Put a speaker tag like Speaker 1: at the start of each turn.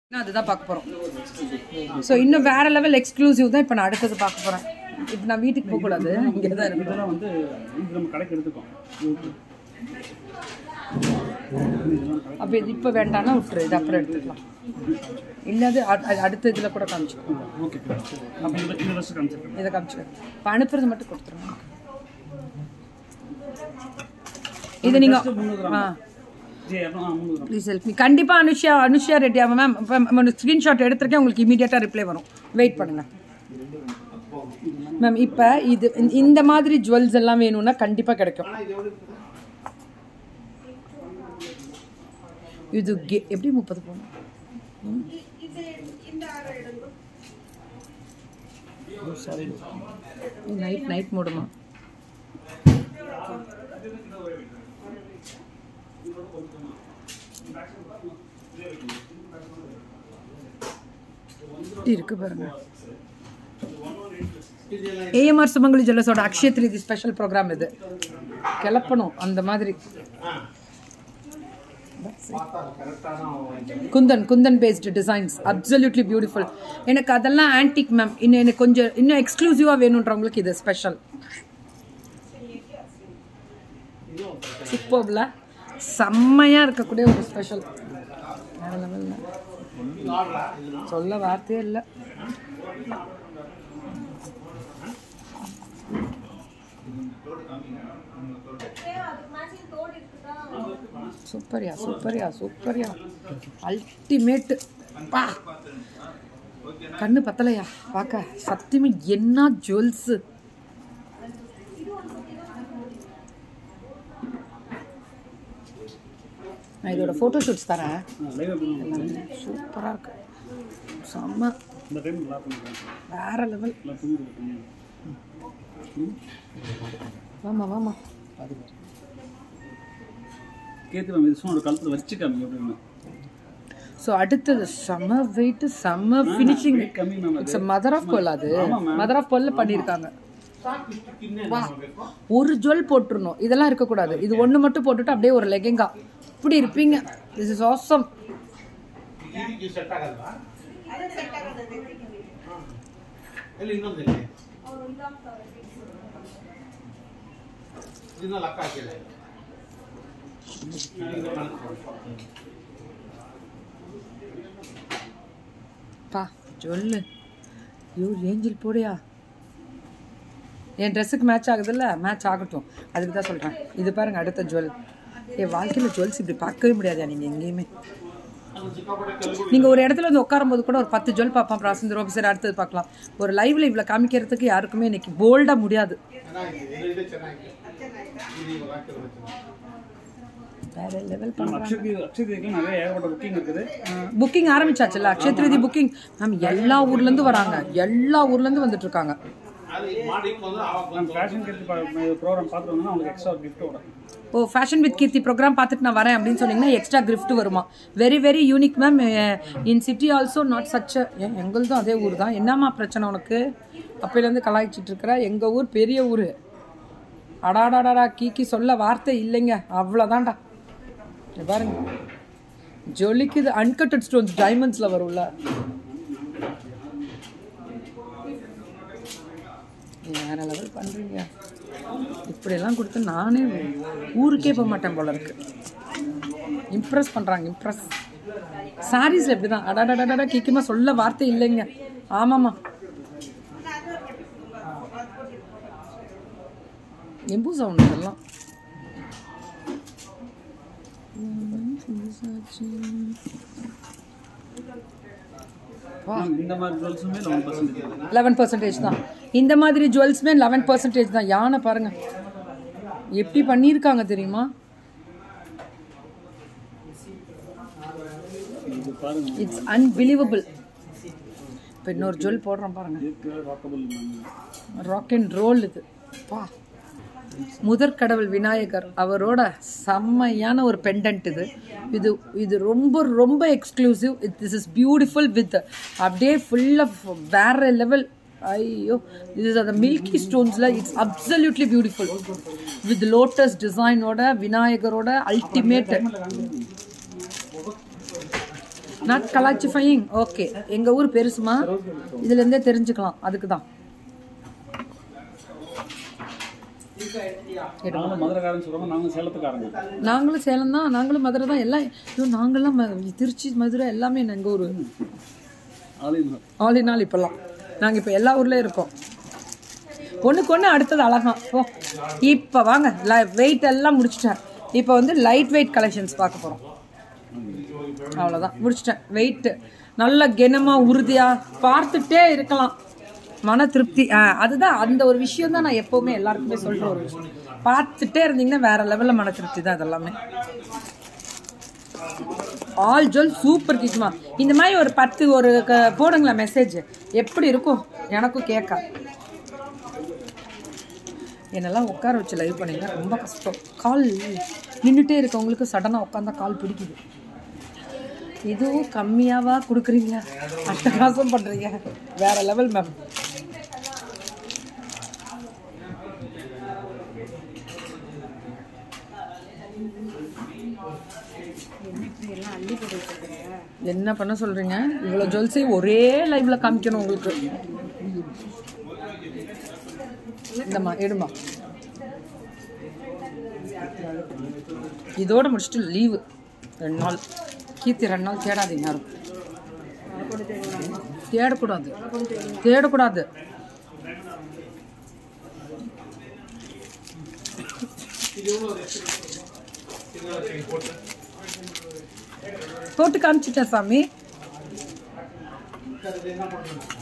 Speaker 1: நான் அதுதான் பார்க்க போகிறோம் ஸோ இன்னும் வேற லெவல் எக்ஸ்க்ளூசிவ் தான் இப்போ நான் அடுத்தது பார்க்க போகிறேன் இப்போ நான் வீட்டுக்கு போகக்கூடாது இங்கே தான் இருக்கணும்
Speaker 2: இதெல்லாம் வந்து இது நம்ம கடைக்கு எடுத்துக்கோம்
Speaker 1: அப்போ இது இப்போ வேண்டாம்னா விட்டுரு இது அப்புறம் எடுத்துக்கலாம் இல்லாது அடுத்த இதில் கூட காமிச்சுக்கோ
Speaker 2: ஓகே அப்போ இந்த இந்த ட்ரெஸ் காமிச்சிருக்கேன்
Speaker 1: இதை காமிச்சுக்கோ இப்போ அனுப்புறது மட்டும் கொடுத்துருங்க இது நீங்கள் ஆ
Speaker 2: ஜி இரநூறு ஆ முந்நூறு
Speaker 1: ப்ளீஸ் ஹெல்ப் மீ கண்டிப்பாக அனுஷியா அனுஷியா ரெட்டி ஆகும் மேம் இப்போ ஸ்க்ரீன்ஷாட் எடுத்திருக்கேன் உங்களுக்கு இமீடியட்டாக ரிப்ளை வரும் வெயிட் பண்ணுங்க மேம் இப்போ இது இந்த- இந்த மாதிரி ஜுவல்ஸ் எல்லாம் வேணும்னா கண்டிப்பாக கிடைக்கும் இது கே எப்படி முப்பது போகணும் நைட் நைட் மூடுமா இருக்கு பாருங்க ஏஎம்ஆர் சுமங்கலி ஜுவல்லர்ஸோட அக்ஷய திருதி ஸ்பெஷல் ப்ரோக்ராம் இது கிளப்பணும் அந்த மாதிரி kundan kundan based designs absolutely beautiful எனக்கு அதெல்லாம் ஆன்டிக் மேம் இன்னும் எனக்கு கொஞ்சம் இன்னும் எக்ஸ்க்ளூசிவாக வேணுன்றவங்களுக்கு இது ஸ்பெஷல் சூப்பர்ல செம்மையாக இருக்கக்கூடிய ஒரு ஸ்பெஷல் வேற லெவலில் சொல்ல வார்த்தையே இல்லை சூப்பர்யா சூப்பர்யா சூப்பர்யா அல்டிமேட்டு பா கண்ணு பத்தலையா பார்க்க சத்தியமா என்ன ஜுவல்ஸு நான் இதோட ஃபோட்டோ ஷூட்ஸ் தரேன்
Speaker 2: லைவ் பண்ணுவோம்
Speaker 1: சூப்பராக இருக்கு செம்ம
Speaker 2: இந்த டைம் நல்லா பண்ணுறேன்
Speaker 1: வேற லெவல்
Speaker 2: நல்லா தூங்கிட்டு
Speaker 1: வாமா வாமா
Speaker 2: கேத்து மேம் இது சும்மா ஒரு கழுத்தில் வச்சுக்காம எப்படின்னு
Speaker 1: ஸோ அடுத்தது செம்ம வெயிட் செம்ம ஃபினிஷிங்
Speaker 2: கம்மி ma'am
Speaker 1: it's mother of pearl அது மதர் ஆஃப் pearl பண்ணியிருக்காங்க வா ஒரு ஜுவல் போட்டுருணும் இதெல்லாம் இருக்கக்கூடாது இது ஒன்று மட்டும் போட்டுட்டு அப்படியே ஒரு லெகெங்கா இப்படி இருப்பீங்க திஸ் இஸ் ஆசம்
Speaker 3: ಎಲ್ಲಿ ಇನ್ನೊಂದಿಲ್ಲ ಇದನ್ನ ಲೆಕ್ಕ ಹಾಕಿಲ್ಲ
Speaker 1: பா ஜுவல்லு ஐயோ ஏஞ்சல் போடியா என் ட்ரெஸ்ஸுக்கு மேட்ச் ஆகுதுல்ல மேட்ச் ஆகட்டும் அதுக்கு தான் சொல்கிறேன் இது பாருங்க அடுத்த ஜுவல் என் வாழ்க்கையில் ஜுவல்ஸ் இப்படி பார்க்கவே முடியாதா நீங்கள் எங்கேயுமே நீங்கள் ஒரு இடத்துல வந்து உட்காரும்போது கூட ஒரு பத்து ஜுவல் பார்ப்போம் அப்புறம் ரோபி சார் அடுத்தது பார்க்கலாம் ஒரு லைவ்ல இவ்வளோ காமிக்கிறதுக்கு யாருக்குமே இன்னைக்கு போல்டாக முடியாது
Speaker 3: ಚೆನ್ನಾಗಿದೆ ಇದು ಇದೆ ಚೆನ್ನಾಗಿದೆ ಇದು ಇವಾಗ ಹಾಕಿರೋದು ಚೆನ್ನಾಗಿದೆ.
Speaker 1: வேற லெவல்
Speaker 2: நம்ம அக்ஷய் அக்ஷய் தேதிக்கு நிறைய ஏகப்பட்ட புக்கிங் இருக்குது
Speaker 1: புக்கிங் ஆரம்பிச்சாச்சுல்ல அக்ஷய திருதி புக்கிங் மேம் எல்லா ஊர்லேருந்து வராங்க எல்லா ஊர்லேருந்து வந்துட்டு இருக்காங்க
Speaker 3: ಅದು ಈಗ ಮಾಡಿ ಇಟ್ಕೊಂಡ್ರೆ ಅವಾಗ
Speaker 2: நம்ம ஃபேஷன் கேட்டு ப்ரோக்ராம் பார்த்துட்டு வந்தோம்னா அவங்களுக்கு எக்ஸ்ட்ரா கிஃப்ட் வரும்
Speaker 1: oh fashion with Keerthi programme பார்த்துட்டு நான் வரேன் அப்படின்னு சொன்னீங்கன்னா எக்ஸ்ட்ரா gift வருமா very very unique ma'am in city also not such எங்களுதும் அதே ஊர் தான் என்னம்மா பிரச்சனை உனக்கு அப்பையிலேருந்து கலாய்ச்சிட்டு இருக்கிற எங்கள் ஊர் பெரிய ஊர் அடாடாடாடா கீக்கி சொல்ல வார்த்தை இல்லைங்க அவ்வளோதான்டா இங்க பாருங்க ஜொலிக்குது அன்கட்டட் ஸ்டோன்ஸ் டைமண்ட்ஸில் வரும்ல வேற லெவல் பண்ணுறீங்க இப்படியெல்லாம் கொடுத்து நானே ஊருக்கே போக மாட்டேன் போல இருக்கு இம்ப்ரெஸ் பண்ணுறாங்க இம்ப்ரெஸ் சாரீஸில் எப்படி தான் அடாடாடாடா கேட்குமா சொல்ல வார்த்தை இல்லைங்க ஆமாம்மா எம்பூ சவுண்ட் இதெல்லாம்
Speaker 2: மேம் இந்த மாதிரி ஜுவல்ஸுமே லெவன் பர்சன்டேஜ்
Speaker 1: லெவன் பர்சன்டேஜ் தான் இந்த மாதிரி ஜுவல்ஸுமே லெவன் பர்சன்டேஜ் தான் யானை பாருங்க எப்படி பண்ணியிருக்காங்க தெரியுமா
Speaker 2: இது பாருங்க
Speaker 1: இட்ஸ் அன்பிலீவபிள் இப்போ இன்னொரு ஜுவல் போடுறோம் பாருங்க
Speaker 2: இதுக்கு rockable ma'am
Speaker 1: rock and roll இது பா முதற் கடவுள் விநாயகர் அவரோட செம்மையான ஒரு பெண்டன்ட் இது இது இது ரொம்ப ரொம்ப exclusive this is beautiful with அப்படியே ஃபுல் ஆஃப் வேற லெவல் ஐயோ இது அந்த மில்கி ஸ்டோன்ஸில் it's absolutely beautiful with lotus டிசைனோட விநாயகரோட அல்டிமேட் நாட் கலாச்சிஃபையிங் ஓகே எங்கள் ஊர் பெருசுமா இதுலேருந்தே தெரிஞ்சுக்கலாம் அதுக்கு தான்
Speaker 2: நாங்களும் மதுரைக்காரன்னு சொல்றோம் நாங்களும் சேலத்துக்காரங்க
Speaker 1: நாங்களும் சேலம் தான் நாங்களும் மதுரை தான் எல்லாம் ஐயோ நாங்களாம் ம- திருச்சி மதுரை எல்லாமே எங்கள் ஊர்
Speaker 2: ஆலையும்
Speaker 1: ஆல் இன் ஆல் இப்போல்லாம் நாங்கள் இப்போ எல்லா ஊர்லேயும் இருக்கோம் ஒன்றுக்கு ஒன்று அடுத்தது அழகா ஓ இப்போ வாங்க வெயிட் எல்லாம் முடிச்சிட்டேன் இப்போ வந்து லைட் வெயிட் கலெக்ஷன்ஸ் பார்க்க போகிறோம் அவ்வளோதான் முடிச்சிட்டேன் வெயிட்டு நல்ல கெனமாக உறுதியாக பார்த்துட்டே இருக்கலாம் மன திருப்தி ஆ, அதுதான் அந்த ஒரு விஷயம் தான் நான் எப்போவுமே எல்லாருக்குமே சொல்கிற ஒரு விஷயம் பார்த்துட்டே இருந்தீங்கன்னா வேற லெவலில் மன திருப்தி தான் இதெல்லாமே ஆல் ஜுவல் சூப்பர் கிக்குமா இந்த மாதிரி ஒரு பத்து ஒரு க- போடுங்களேன் மெசேஜ் எப்படி இருக்கும் எனக்கும் கேட்க என்னெல்லாம் உட்கார வச்சு லைவ் பண்ணீங்கன்னா ரொம்ப கஷ்டம் கால் நின்றுட்டே இருக்கவங்களுக்கு சடனாக உட்காந்தா கால் பிடிக்குது இதுவும் கம்மியாவா கொடுக்குறீங்க அட்டகாசம் பண்ணுறீங்க வேற லெவல் மேம் என்ன பண்ண சொல்றீங்க இவ்வளோ ஜுவல்ஸை ஒரே லைவ்ல காமிக்கணும் உங்களுக்கு இந்தம்மா எடுமா இதோட முடிச்சுட்டு லீவு ரெண்டு நாள் கீர்த்தி ரெண்டு நாள் தேடாதீங்க யாரும் தேடக்கூடாது தேடக்கூடாது போட்டு காமிச்சிட்டேன் சாமி
Speaker 3: அது என்ன பண்ணுறது